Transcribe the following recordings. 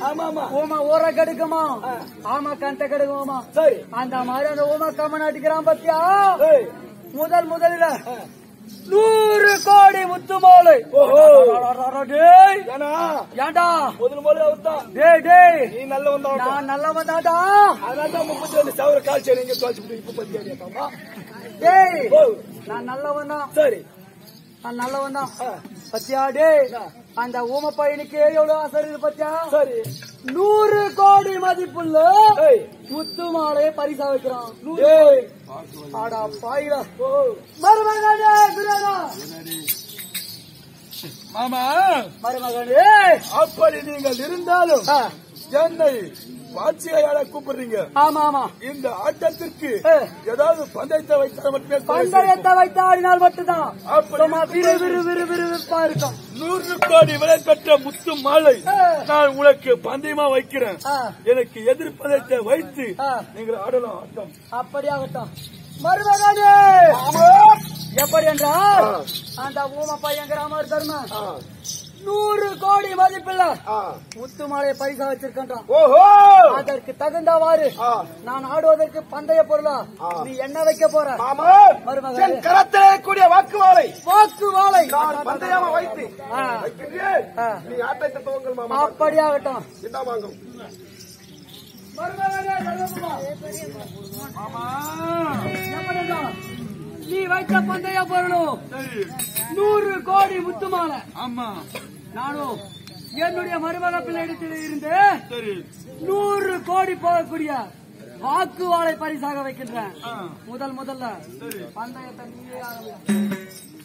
ஆமா ஆமா ஊமை ஊற கெடுக்குமா ஆமா கண்ட கெடுக்குமா சரி அந்த மாதிரி அந்த ஊமை கம்மன் அடிக்கிறான் பத்தியா ஏய், முதல் முதல்ல நூறு கோடி முத்து மாலை ஓஹோ டேய் ஏன்னா ஏண்டா முதல் முதல்ல அவர்தான் டேய் டேய் நீ நல்லவன் தான் நான் நல்லவன் தாண்டா அதனால தான் முப்பத்தி ரெண்டு சவர கால் சரி இங்க தோச்சு இப்ப பத்தி அறியாமா டேய் ஓ நான் நல்லவன் தான் சரி நான் நல்லவன் தான் ஆ, பத்தியா டேய் அந்த ஊம பையனுக்கு எவ்வளவு ஆசை இருக்குது பத்தியா சரி நூறு கோடி மதிப்புள்ள ஏய் முத்து மாலையை பரிசா வைக்கிறான் ஏய் ஆடா பாயிடா ஓ மருமகனே குருடா மாமா மருமகனே அப்படி நீங்கள் இருந்தாலும் ஆ, என்னை வாட்சியாள கூப்பிடுறீங்க ஆமா ஆமா இந்த ஆட்டத்திற்கு ஏ, ஏதாவது பந்தயத்தை வைத்தால் மட்டுமே பந்தயத்தை வைத்து ஆடினால் மட்டும்தான் அப்படி சும்மா விறு விறு விறு விறுவிறுப்பா இருக்கும் நூறு கோடி விலை பெற்ற முத்து மாலை ஆ. நான் உங்களுக்கு பந்தயமா வைக்கிறேன் ஆ, எனக்கு எதிர்ப்பதத்தை வைத்து ஆ, நீங்கள் ஆடலாம் ஆட்டம் அப்படியாகட்டும் மருமகனே எப்படி என்றால் அந்த ஊம பையன் கிராமர் தர்ம ஆ, நூறு கோடி மதிப்பில்ல ஆ. முத்து மாலையை பரிசா வச்சிருக்கின்றான் ஓஹோ அதற்கு தகுந்தவாறு ஆ. நான் ஆடுவதற்கு பந்தய பொருளா ஆ. நீ என்ன வைக்க போற மாமா மருமகனே. என் கரத்திலே கூடிய வாக்கு மாலை வாக்கு வாழை நான் பந்தயமா வைத்து ஆ. வைக்கின்றேன். ஆ. நீ ஆட்டத்தை துவங்கள் மாமா அப்படியாகட்டும் என்ன வாங்கும் மருமகனே, சர்வகுமார். மாமா எப்படி என்றால், நீ வைத்த பந்தய பொருளும் சரி நூறு கோடி முத்து மாலை ஆமா நானும் என்னுடைய மருமக பிள்ளையிடத்தில் இருந்து சரி நூறு கோடி போகக்கூடிய வாக்கு வாழை பரிசாக வைக்கின்றேன் ஆ. முதல் முதல்ல சரி பந்தயத்தை நீயே ஆரம்பி.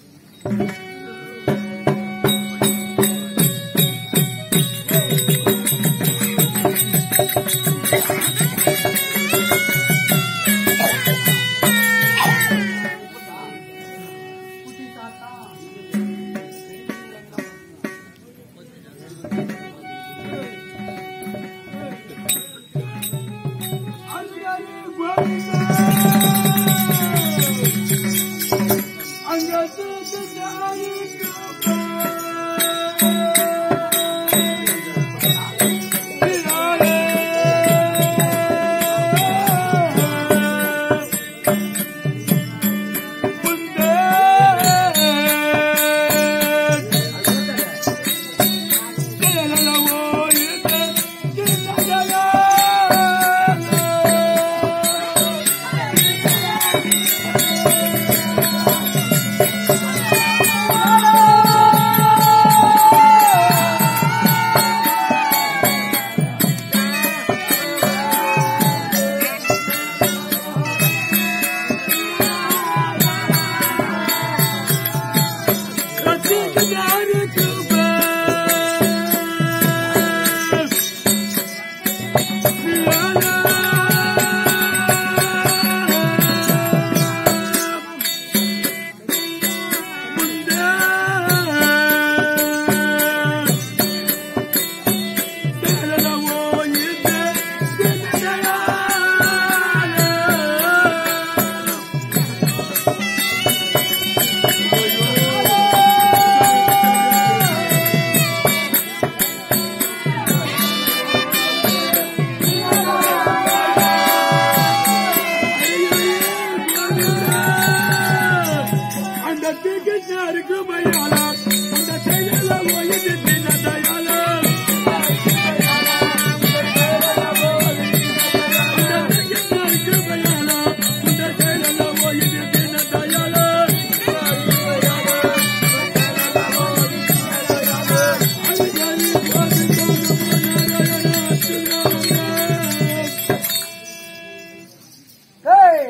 ஏய்,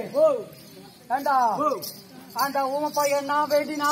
ஏண்டா அந்த ஊம பையன் நான் வேண்டினா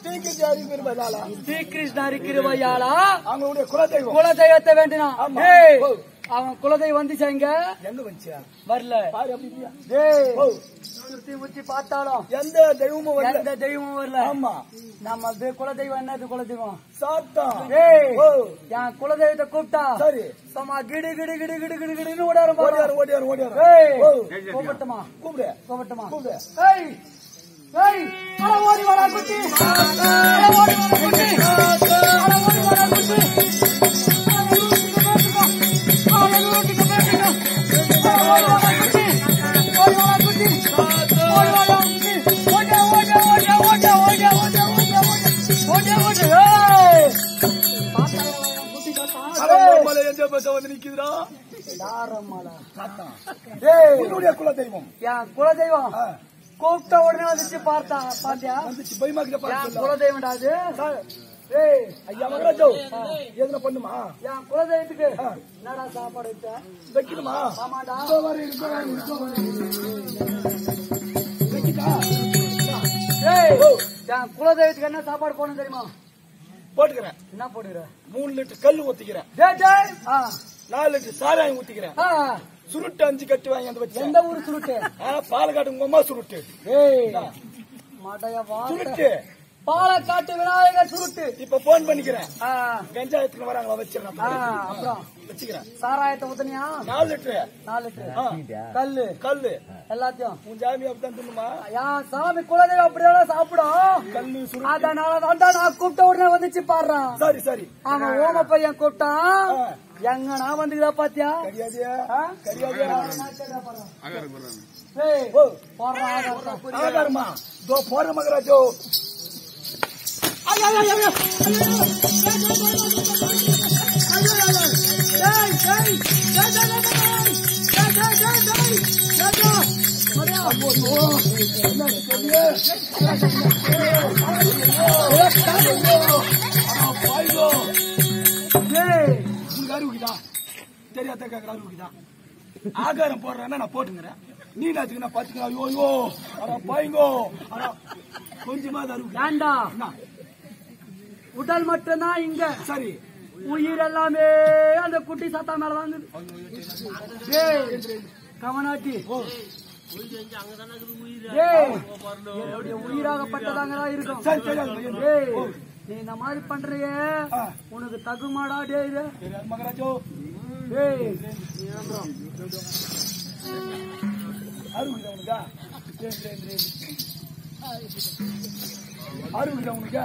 ஸ்ரீகிருஷ்ணரி கிருபையாளா அவங்களுடைய குலதெய்வம் குலதெய்வத்தை வேண்டினா ஆமா. ஏய், ஓ. அவன் குலதெய்வம் வந்துச்சா இங்க எங்க வந்துச்சியா வரல பாரு அப்படி இல்லையா? ஏய் ஓ. சுத்தி முத்தி பார்த்தாலும் எந்த தெய்வமும் வரல எந்த தெய்வமும் வரல ஆமா நம்ம வே- குலதெய்வம் என்னது குலதெய்வம் சாத்தான் ஏய் ஓ. என் குலதெய்வத்தை கூப்பிட்டா சரி சும்மா கிடு கிடு கிடு கிடு கிடு கிடுன்னு ஓடாரு ஓடியாரு ஓடியாரு ஓடியாரு ஏய் ஓ. கூப்பிட்டுமா கூப்பிடு கூப்பிட்டுமா கூப்பிடு ஏய் ஏய் அட ஓடி வாடா குட்டி அட ஓடி வாடா குட்டி அட ஓடி வாடா குட்டி அட ஓடி வாடா குட்டி அரண்மனை எந்த பக்கம் வந்து நிக்குதுடா உன்னுடைய குல தெய்வம் என் குலதெய்வம் ஆ, கூப்பிட்ட உடனே வந்துச்சு பார்த்தா பாத்தியா வந்துச்சு பயமாக்கிட்ட என் பாத்து குலதெய்வம்டா அது ஏய் ஐயா மகராஜோ எதுனா பண்ணுமா என் குலதெய்வத்துக்கு என்னடா சாப்பாடு வச்ச வைக்கணுமா ஆமாடா இதோ வரேன், இதோ வரேன், இதோ வரேன். வைக்கிட்டா? ஏய் என் குலதெய்வத்துக்கு என்ன சாப்பாடு போடணும் தெரியுமா போட்டுக்கிறேன் என்ன போடுற மூணு லிட்டர் கல் ஊத்திக்கிறேன் டேய் டேய் ஆ நாலு லிட்டர் சாராயம் ஊத்திக்கிறேன் ஆ சுருட்டு அஞ்சு கட்டு வாங்கி வந்து வச்சேன் எந்த ஊரு சுருட்டு ஆ, பாலக்காடு உங்க அம்மா சுருட்டு ஏய் மாட்டைய வாட்ட சுருட்டு பாலக்காட்டு விநாயகர் சுருட்டு இப்ப போன் பண்ணிக்கிறேன் ஆ கஞ்சா எடுத்துன்னு வராங்களா வச்சிடறேன் ஆ அப்புறம் வச்சுக்கிறேன் சாராயத்தை ஊத்துனியா நாலு லிட்டர் நாலு லிட்டர் ஆ, கல்லு கல்லு எல்லாத்தையும் உன் ஜாமி அப்படித்தான் தின்னுமா என் சாமி குலதெய்வம் அப்படியெல்லாம் சாப்பிடும் கல்லு சுருட்டு அதனால தான்டா நான் கூப்பிட்ட உடனே வந்துச்சு பாடுறான் சரி சரி அவன் ஓம பையன் கூப்பிட்டான் ஆ. எங்க நான் வந்துக்குதா பாத்தியா கரியாதியா ஆ? கரியாதியா ஏய், ஓ போடுறான் ஆகாரம். ஆகாரமா தோ போற மகராஜோ டேய், டேய், டேய், டேய், டேய், டேய், டேய், டேய், டேய், டேய், டேய், டேய். டேய், உனக்கு அறிவுக்குதா தெரியாத கேட்கற அறிவுக்குதா ஆகாரம் போடுறேன்னா நான் போட்டுங்கிறேன் நீ நாச்சுக்கு நான் பாத்துக்கிறேன் ஐயோ ஐயோ அடா பாய்ங்கோ அடா கொஞ்சமா அது அறிவுக்கு ஏன்டா என்ன? உடல் மட்டும்தான் இங்க சரி உயிர் எல்லாமே அந்த குட்டி சத்தா மேல வாங்குது டேய், கவனாட்டி டேய், என்னுடைய உயிராகப்பட்டதாங்கதான் இருக்கும் சரி சரி அது பையன். டேய், ஓ, நீ இந்த மாதிரி பண்றியே ஆ. உனக்கு தகுமாடா டேய் இது? தெரியாது மகராஜோ டேய் அறிவுக்குதா உனக்கா சரி, சரி, சரி. அறிவுக்குதா உனக்கா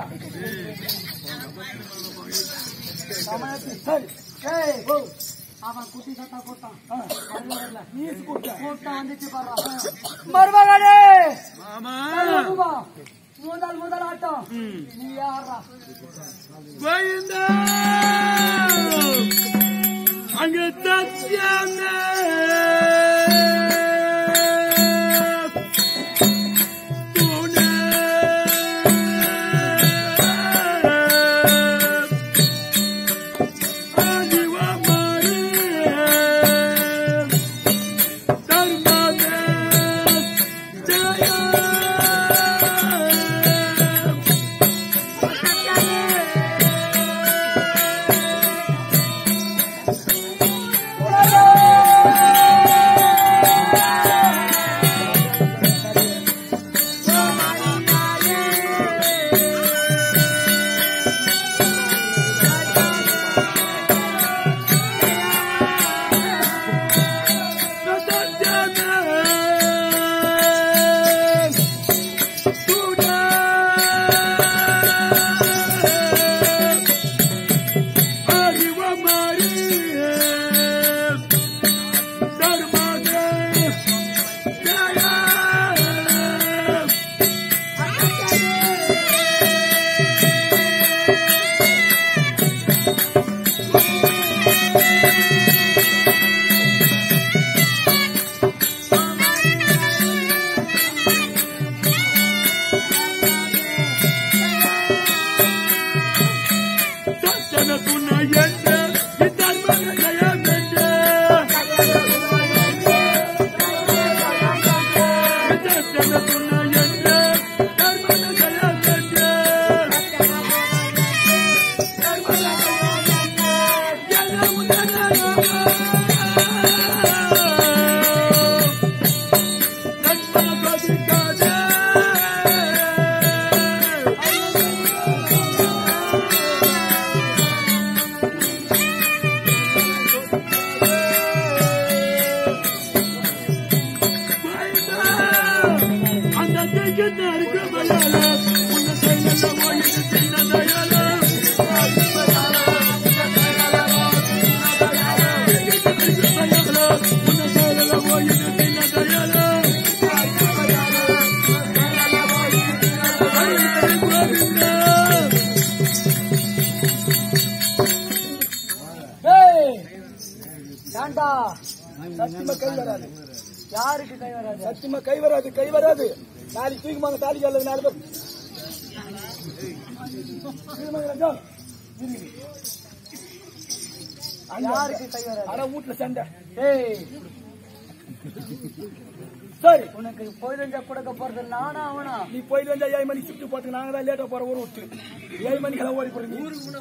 கவனாட்டி சரி டேய், ஓ, அவன் குட்டி சத்தா போட்டான் ஆ, வரல, வரல. நீ கூப்பிட்ட கூட்டம் வந்துச்சு பாரு மருமகனே மருமகா, முதல் முதல் ஆட்டம் நீ யாரா கோவிந்தா அங்கு தத்தியாமே துணை ஆதிவமாரி தர்மமே ஜெயா ஏய் ஏண்டா சத்தியமா கை வராது யாருக்கு கை வராது சத்தியமா கை வராது கை வராது நாளைக்கு தூக்குமாங்க தாலி கால நாலு பேர் தூக்குமாங்க ராஜா. இரு. அங்க யாருக்கு கை வராது அட வீட்டுல சண்டை ஏய் சரி உனக்கு பொயிலஞ்சா கொடுக்க போறது நானா அவனா நீ போயிட்டு வந்தா ஏழு மணிக்கு ஷிஃப்ட் போட்டு நாங்க தான் லேட்டா போற ஊர் விட்டு ஏழு மணிக்கு எல்லாம் ஓடி போறீங்க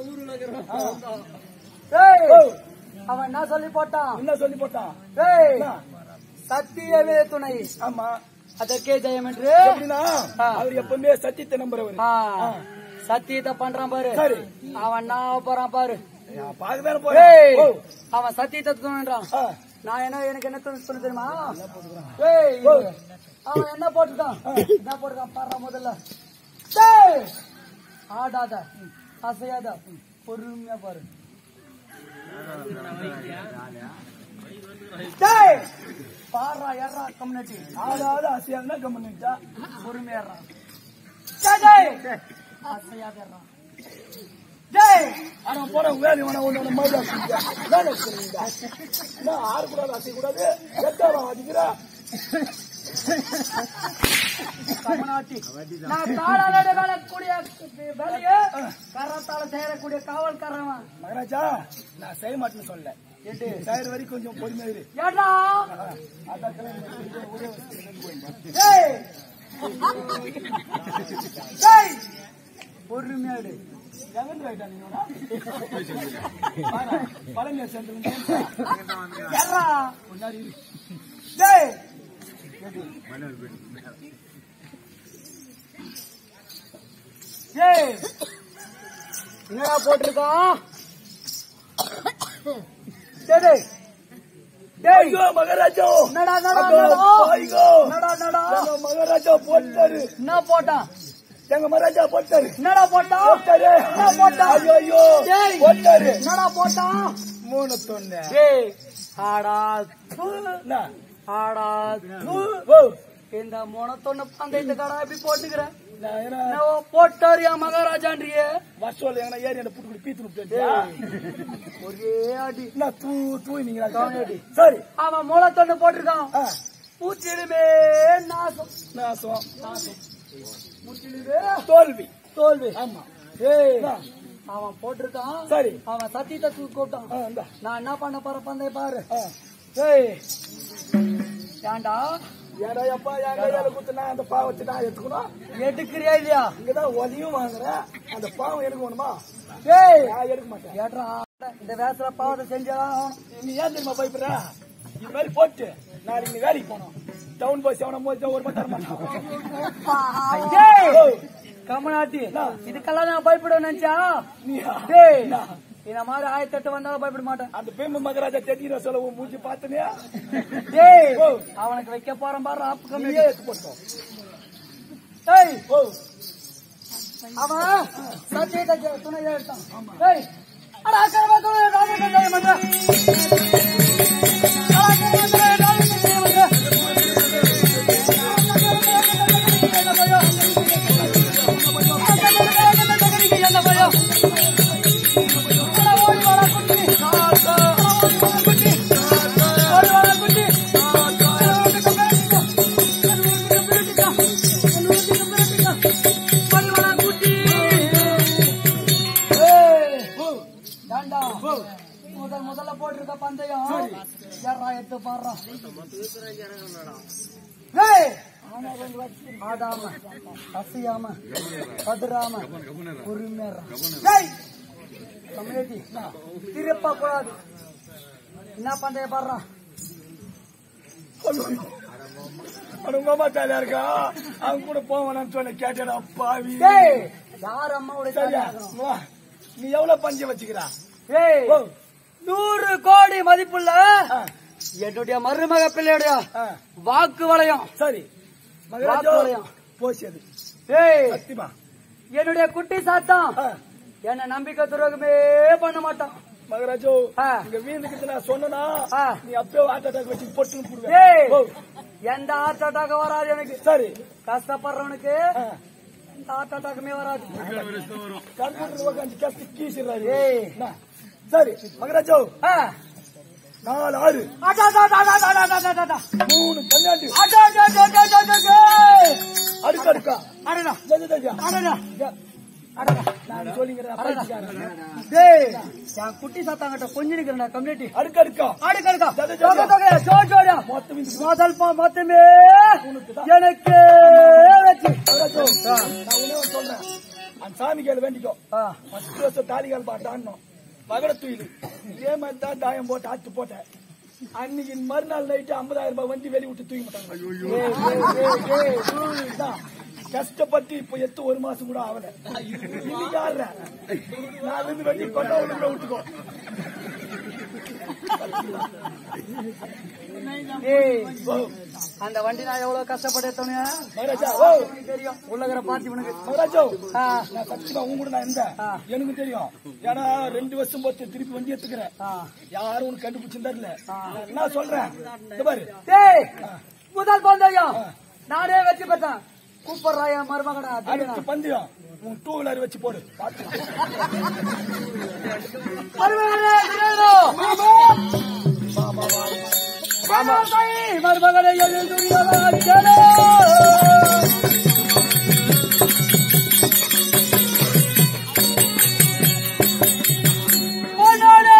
ஏய் ஓ, அவன் என்ன சொல்லி போட்டான் என்ன சொல்லி போட்டான் ஏய் என்ன? சத்தியவே துணை ஆமா அதற்கே ஜெயம் என்று எப்படின்னா ஆ. அவர் எப்பவுமே சத்தியத்தை நம்புறவர் ஆ, சத்தியத்தை பண்றான் பாரு சரி. அவன் நான் போறான் பாரு பாக்கதானே ஏய் போறேன் ஓ, அவன் சத்தியத்தை துணைன்றான் ஆ. நான் என்ன எனக்கு என்ன சொல்லி சொல்லி தெரியுமா ஏய் அவன் என்ன போட்டுட்டான் என்ன போட்டுட்டான் பாரு முதல்ல டேய் ஆடாத அசையாத பொறுமையா பாரு டேய் பாரா ஏறா கம்யூனிட்டி ஆளாவது அசையாதுன்னா கம்மனிட்டா பொறுமையா ஏறா டேய் டேய் அசையாத ஏறா டேய் ஆனா போற வேலை வேணா ஒண்ணு ஒண்ணு மாதிரி ஆக்குறீங்க. வேலை செய்றீங்க. என்ன ஆறு கூடாது அசைய கூடாது எத்தாரம் அடிக்கிறா கமனாட்டி நான் காலால வேலைக்கூடிய வேலையை கரத்தால செய்யக்கூடிய காவல்காரன் மகராஜா நான் செய்ய மாட்டேன்னு சொல்ல எட்டு செய்யற வரைக்கும் கொஞ்சம் பொறுமையா இரு ஏடா ஆ, அதான் கிளம்பி ஒரே ஒரு ஏய் ஏய் பொறுமையா இரு எவன் ரைட்டா நீங்க பழனியா சென்டர் ஏறா கொஞ்சம் இரு டேய் ஏய் என்னடா போட்டிருக்கான் டேய் டேய் டேய் ஐயோ மகாராஜா என்னடா என்னடா ஐயோ, என்னடா ஐயோ. என்னடா என்னடா எங்க மகாராஜா போட்டாரு என்ன போட்டான் எங்க மகாராஜா போட்டாரு என்னடா போட்டான் போட்டாரு என்ன போட்டான் ஐயோ ஐயோ டேய் போட்டாரு என்னடா போட்டான் மூணு தொண்ணு டேய் ஆடா தூ, என்ன? ஆடா தூ. ஓ, இந்த முனத்தொன்னு பந்தயத்து கடை எப்படி போட்டுக்கிற நான் என்ன என்னவோ போட்டாரியா மகாராஜான்றியே வருஷம் எங்கன்னா ஏறி என்ன புட்டு குடி பீத்து விட்டு ஒரே அடி என்ன தூ தூ நீங்க காமெடி. சரி அவன் முளத்தொன்னு போட்டிருக்கான் ஆ, பூச்சிலுமே நாசம் நாசம் முற்றிலுமே தோல்வி தோல்வி ஆமா ஏய் என்ன? அவன் போட்டிருக்கான் சரி அவன் சத்தியத்தை தூக்கி கூப்பிட்டான் ஆ, இந்தா. நான் என்ன பண்ண போற பந்தய பாரு ஆ. ஏய் ஏன்டா ஏடா அப்பா என் கையால குத்துனா அந்த பாவத்தை நான் எடுத்துக்கணும் எடுக்கிறியா இல்லையா இங்கதான் உதவியும் வாங்குறேன் அந்த பாவம் எடுக்க வேணுமா ஏய் நான் எடுக்க மாட்டேன் ஏட்ரா இந்த வேசல பாவத்தை செஞ்சாதான் ஆகணும். நீ ஏன் தெரியுமா பயப்படுற இது மாதிரி போட்டு நாளைக்கு நீ வேலைக்கு போனோம் டவுன் பஸ் எவன போச்சு ஒரு மணி தர மாட்டான் டேய், கமலாட்டி இதுக்கெல்லாம் நான் பயப்பட நினைச்சா நீயா? டேய் இந்த மாதிரி ஆயிரத்தி எட்டு வந்தாலும் பயப்பட மாட்டேன் அந்த பெண்ணு மகராஜா தெரியுற சொல்ல உன் மூஞ்சி பார்த்தனே டேய் ஓ. அவனுக்கு வைக்க போறேன் பாரு ஆப்பு கம்மி நீயே எடுத்து போட்டோம் டேய் ஓ அவன் சத்தியத்தை ஜெ- துணை எடுத்தான் டேய் அட அக்கறை துணை ராஜா ஜெய மன்ற ஏண்டா முதல் முதல்ல போட்டிருக்க பந்தயம் யாரா எடுத்து பாடுறா ஏய் ஆடாம அசையாம பதுராம பொறுமையா ஏய் கம்யூனிட்டி திருப்ப கூடாது என்ன பந்தய பாடுறா அவன் உங்க அம்மா தாலியா இருக்கா அவன் கூட போவானான்னு சொன்ன கேட்டடா பாவி ஏய் யார் அம்மாவுடைய சரியா தாலியா இருக்கணும்? வா. நீ எவ்வளவு பஞ்சம் வச்சுக்கிறா ஏய் ஓ. நூறு கோடி மதிப்புள்ள ஆ, என்னுடைய மருமக பிள்ளையுடைய ஆ, வாக்கு வளையம் சரி மகராஜா வாக்குவளையம். போச்சு அது ஏய் சத்தியமா என்னுடைய குட்டி சாத்தான் ஆ, என்ன நம்பிக்கை துரோகமே பண்ண மாட்டான் மகராஜோ ஆ. இங்க வீட்டுக்கு நான் சொன்னா ஆ. நீ அப்பயே ஹார்ட் அட்டாக் வச்சு பொட்டுன்னு ஏய் போடுவேன் ஓ, எந்த ஹார்ட் அட்டாக் வராது எனக்கு சரி கஷ்டப்படுறவனுக்கு ஆ. எந்த ஹார்ட் அட்டாக்குமே வராது கம்ப்யூட்டர் உட்காந்து கஷ்ட கீசிடுறாரு ஏய். என்ன? சரி மகராஜோ ஆ, நாலு ஆறு அடா, அடா, அடா, அடா, அடா, அடா, அடா, அடா. மூணு பன்னெண்டு அடா, அடா, அடா, அடா, அடா, அடா. அடுக்க அடுக்கா அடடா, ஜெஜ, ஜெஜ. அடடா, அடடா. நான் சொல்லிக்கிறேன் பைத்தியக்காரன். டேய், என் குட்டி சாத்தாங்கிட்ட கொஞ்சம் நிக்கிறேன்டா, கம்யூனிட்டி. அடுக்க அடுக்கா அடுக்கு, அடுக்கா. ஜெஜ, ஜெஜ. தொகை, தொகையா, ஜோ, ஜோடியா. மொத்தம் இந்த முதல் பா மொத்தமே எனக்கு வெற்றி. அவ்வளோ ஜோ. நான் ஒண்ணே ஒண்ணு சொல்றேன் அந்த சாமி கேளு வேண்டிக்கோ ஆ, பத்து வருஷம் தாலிகால் பாட்டாடணும் பகட துயில் இதே மாதிரி தான் தாயம் போட்டு ஆத்து போட்டேன் அன்னைக்கு மறுநாள் நைட்டு ஐம்பதாயிரம் ரூபாய் வண்டி வெளிய விட்டு தூக்கி மாட்டாங்க டேய், டேய், டேய், டேய். இதான், கஷ்டப்பட்டு இப்ப எத்து ஒரு மாசம் கூட ஆகல இன்னைக்கு ஆடுறேன் நான் இருந்து வண்டி கொண்டா ஒண்ணு கூட விட்டுக்கோ டேய், ஓ, அந்த வண்டி நான் எவ்வளவு கஷ்டப்பட்டு எடுத்தோன்னு மகாராஜா ஓ உனக்கு தெரியும் உள்ளகிற பாத்தி உனக்கு மகாராஜா ஆ, நான் சத்தியமா உங்க கூட நான் இருந்தேன் ஆ. எனக்கு தெரியும் ஏன்னா ரெண்டு வருஷம் போச்சு திருப்பி வண்டி எடுத்துக்கிறேன் ஆ. யாரும் உனக்கு கண்டுபிடிச்சிருந்தாருல நான் என்ன சொல்றேன் இந்த பாரு டேய், முதல் பந்தயம் நானே வெற்றி பெற்றேன் கூப்பிடுறா என் மருமகனா அடுத்த பந்தயம் உன் டூ வீலர் வச்சு போடு பாத்துக்கலாம் மருமகனே திரேனோ மருமகனே மருமகனே எழுதுறியவா கேளு பொன்னாடே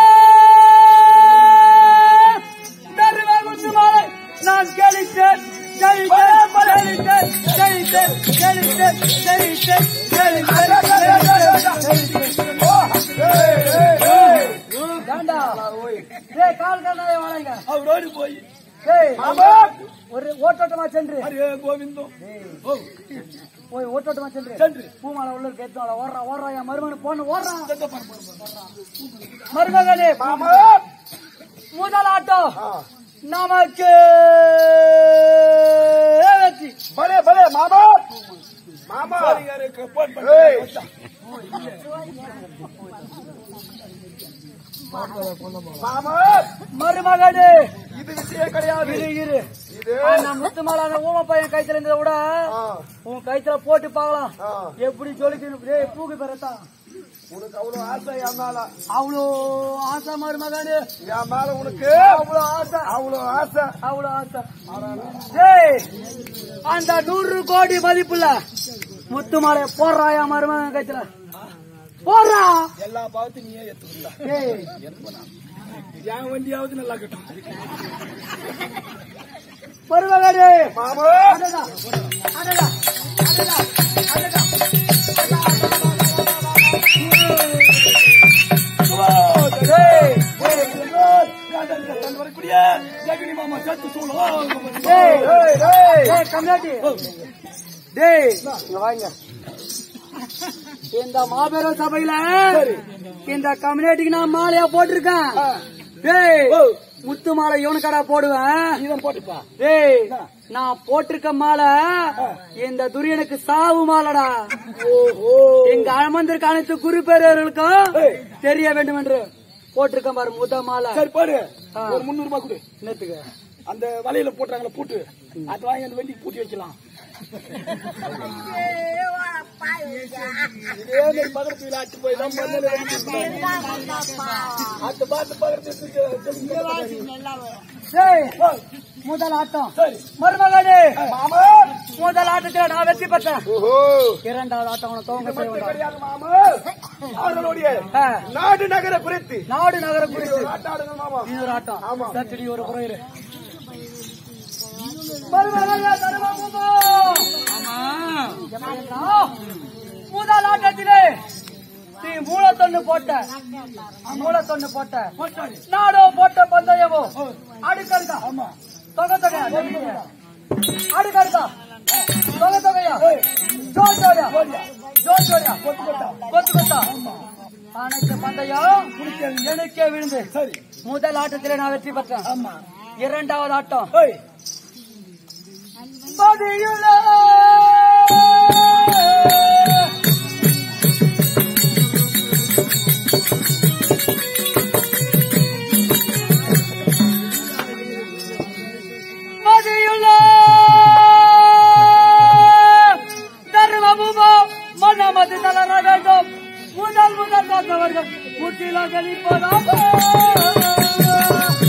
தருவாய் மாலை நான் கேளித்தேன் கேளித்தேன் கேளித்தேன் கேளித்தேன் கேளித்தேன் கேளித்தேன் கேளித்தேன் ஏண்டா டேய் கால் கண்ணாலே வாங்க அவரோடு போய் டேய் ஒரு ஓட்டோட்டமா சென்று ஹரே கோவிந்தம் ஓ போய் ஓட்டோட்டமா சென்று சென்று பூமாலை உள்ள கேட்டு ஓடுறா ஓடுறா என் மருமகன் போன ஓடுறான் இந்த பாரு, பாரு, பாரு. மருமகனே முதல் ஆட்டம் நமக்கு வெற்றி பலே பலே மாமா மாமா சரிகாருக்கு போன் பண்ணி வச்சா. மாமா மருமகனே இது விஷயம் கிடையாது இரு இரு அந்த முத்துமாலான ஊம பையன் கைத்துல இருந்ததை விட உன் கைத்துல போட்டு பார்க்கலாம் எப்படி சொல்லிக்கணும் டேய் பூக்கு பெறத்தா உனக்கு அவ்வளவு ஆசை என் மேல அவ்வளோ ஆசை மருமகனே என் மேல உனக்கு அவ்வளோ ஆசை அவ்வளவு ஆசை அவ்வளோ ஆசை டேய் அந்த நூறு கோடி மதிப்புல முத்துமாலைய போடுறா என் மருமகன் கைத்துல போடுறா எல்லா பாவத்தையும் நீயே எடுத்துக்கிட்டா டேய் என் வண்டியாவது நல்லா கட்டும் மருமகனே மாமா அடடா அடடா அடடா அடடா டேய் வரக்கூடிய ஜெகனி மாமா சேர்த்து சொல்லுவோம் டேய் டேய் கம்யூனிட்டி டேய் இங்க வாங்க இந்த மாபெரும் சபையில இந்த கம்யூனிட்டிக்கு நான் மாலையா போட்டிருக்கேன் டேய் முத்து மாலை இவனுக்கடா போடுவேன் இதான் போட்டுப்பா டேய் நான் போட்டிருக்க மாலை இந்த துரியனுக்கு சாவு மாலைடா ஓஹோ எங்க அமர்ந்திருக்க அனைத்து குரு பேரர்களுக்கும் தெரிய வேண்டும் என்று போட்டிருக்க பாரு முத மாலை சரி பாரு ஒரு முந்நூறு ரூபாய் கொடு என்னத்துக்கு அந்த வலையில போட்டுறாங்களே பூட்டு அது வாங்கி அந்த வண்டி பூட்டி வைக்கலாம் இதே மாதிரி பகரத்து வீல ஆட்டு போய் தான் மண்ணில வண்டி அந்த பாட்டு பகரத்து டேய் முதல் ஆட்டம் சரி மருமகனே மாமா முதல் ஆட்டத்துல நான் வெற்றி பெற்றேன் ஓஹோ இரண்டாவது ஆட்டம் உனக்கு துவங்க செய்ய வேண்டாம் கிடையாது மாமா அவர்களுடைய ஆ, நாடு நகர குறித்து நாடு நகர குறித்து ஆட்டாடுங்க மாமா இன்னொரு ஆட்டம் ஆமா. சத்துடி ஒரு குறையிரு மருமகனே தருமபுரமா. எப்படின்னா, முதல் ஆட்டத்திலே நீ மூலத்தொன்னு போட்ட மூலத்தொன்னு போட்ட நாடோ போட்ட பந்தயமோ அடுக்கடுக்கா ஆமா தொகை தொகையா அடுக்கடுக்கா தொகை தொகையா ஜோர் ஜோடியா ஜோர் ஜோடியா கொத்து கொத்தா கொத்து கொத்தா அனைத்து பந்தயம் எனக்கே விழுந்து சரி முதல் ஆட்டத்திலே நான் வெற்றி பெற்றேன் ஆமா இரண்டாவது ஆட்டம் ஏய் மதியுல மதியுல தர்மபுமோ மனமது நலர வேண்டும் முதல் முதல் பார்த்தவர்கள் முற்றிலும் கழிப்பதாக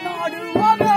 நாடுவாமே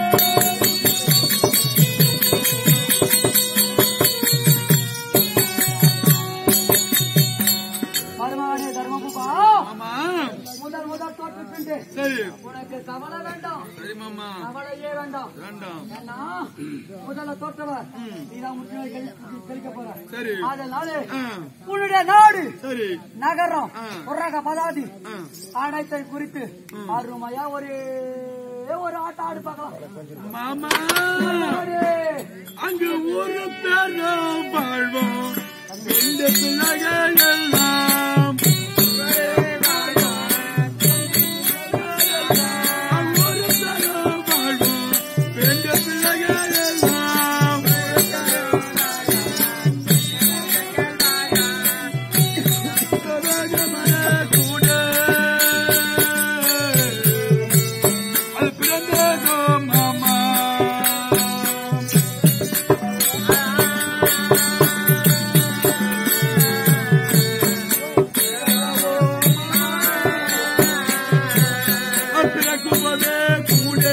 மருமகனே தர்மபுபா மாமா முதல் முதல் தோற்றுக்கிட்டு சரி உனக்கு கவலை வேண்டாம் சரி மாமா கவலையே வேண்டாம் வேண்டாம் ஏன்னா முதல்ல தோற்றவர் நீதான் முற்றிலும் கழி- கழிக்க போற சரி அதனால ஆ, உன்னுடைய நாடு சரி நகரம் ஆ. உரக பதாதி ஆ, அனைத்தை குறித்து அருமையா ஒரு ஒரு ஆட்டம் ஆடு பார்க்கலாம் மாமா ஆடு. அங்கு ஒரு பேரும் வாழ்வோம் எந்த பிள்ளைகள் எல்லாம் அங்கு ஒரு பேரும் வாழ்வோம் எந்த பிள்ளைகள் எல்லாம் கரகமன கூட அது பிறந்ததோ மாமா பிறக்குவதே கூட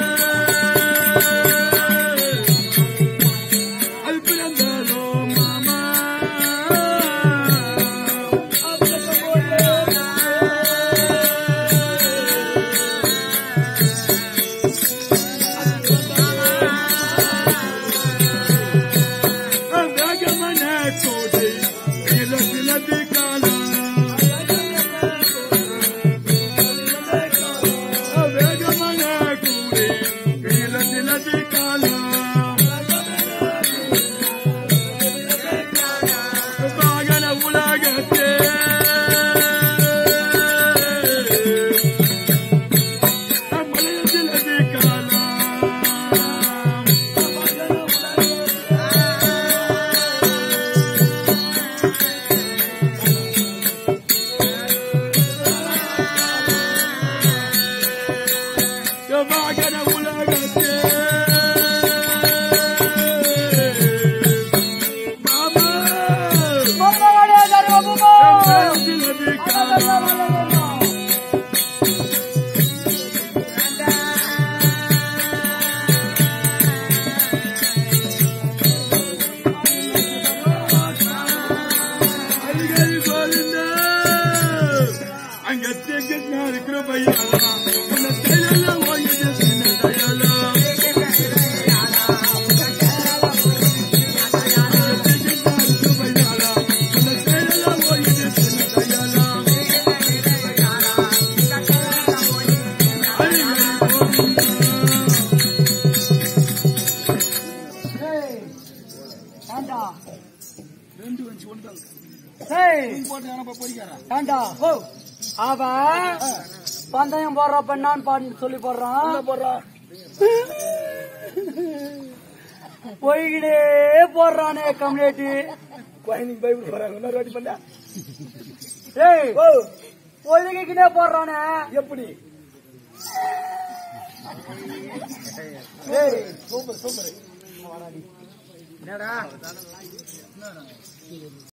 அது பிறந்ததோ மாமா வேகமன கோடி சில சிலது காலம் வேகமன கூடி சில சிலது காலம் வாகன உலகத்தே மலைய சிலது காலம் வாகன உலகத்தே மாமா மருமகனே தர்மபுபா. சிலது காலம் அருகல் கோவிந்த அங்க தேங்கினார் கிருபையாலா உன்னை தையல ஓய்வு சின்ன தையலா ஏய், ஏண்டா? ரெண்டு வச்சு ஒன்று ஏய், போட்டு எனக்கு பொறிக்காரா ஏண்டா? ஓ, அவன் பந்தயம் போடுறப்ப நான் பாட்டு சொல்லி போடுறான் போடுறான் பொய்கிட்டே போடுறானே கம்யூனிட்டி குழந்தைங்க பைபிள் போறாங்க இன்னொரு வாட்டி பண்ண ஏய் ஓ பொய்கிட்டே போடுறானே எப்படி ஏய் சூப்பர் சூப்பர் என்னடா